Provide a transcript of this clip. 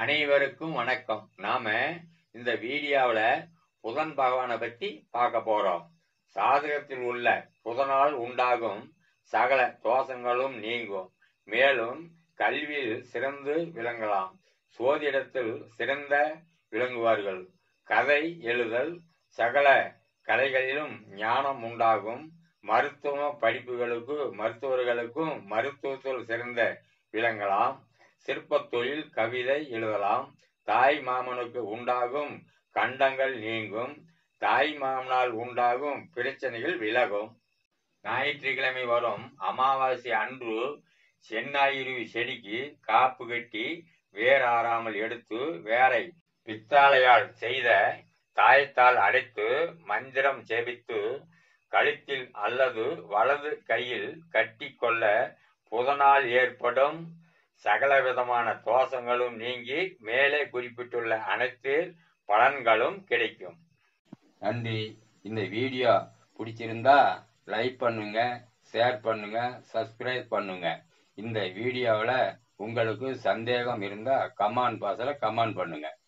அனைவருக்கும் வணக்கம் நாம இந்த வீடியோவுல புதன் பகவானை பத்தி பார்க்க போறோம் சாதகத்தில் உள்ள புதனால் உண்டாகும் சகல தோஷங்களும் நீங்கும் மேலும் கல்வியில் சிறந்து விளங்கலாம் சோதிடத்தில் சிறந்த விளங்குவார்கள் கதை எழுதல் சகல கலைகளிலும் ஞானம் உண்டாகும் மருத்துவ படிப்புகளுக்கு மருத்துவர்களுக்கும் மருத்துவத்தில் சிறந்த விளங்கலாம் சிற்பத் தொழில் கவிதை எழுதலாம் தாய் மாமனுக்கு உண்டாகும் கண்டங்கள் நீங்கும் தாய் மாமனால் உண்டாகும் பிரச்சனைகள் விலகும் ஞாயிற்றுக்கிழமை வரும் அமாவாசை அன்று சென்னாயிருவி செடிக்கு காப்பு கட்டி வேர் ஆறாமல் எடுத்து வேரை பித்தாளையால் செய்த தாயத்தால் அடைத்து மந்திரம் ஜெபித்து கழுத்தில் அல்லது வலது கையில் கட்டி கொள்ள புதனால் ஏற்படும் சகலவிதமான தோஷங்களும் நீங்கி மேலே குறிப்பிட்டுள்ள அனைத்து பலன்களும் கிடைக்கும் நன்றி இந்த வீடியோ பிடிச்சிருந்தா லைக் பண்ணுங்க ஷேர் பண்ணுங்க சப்ஸ்கிரைப் பண்ணுங்க இந்த வீடியோவில் உங்களுக்கு சந்தேகம் இருந்தால் கமெண்ட் பாக்ஸில் கமெண்ட் பண்ணுங்க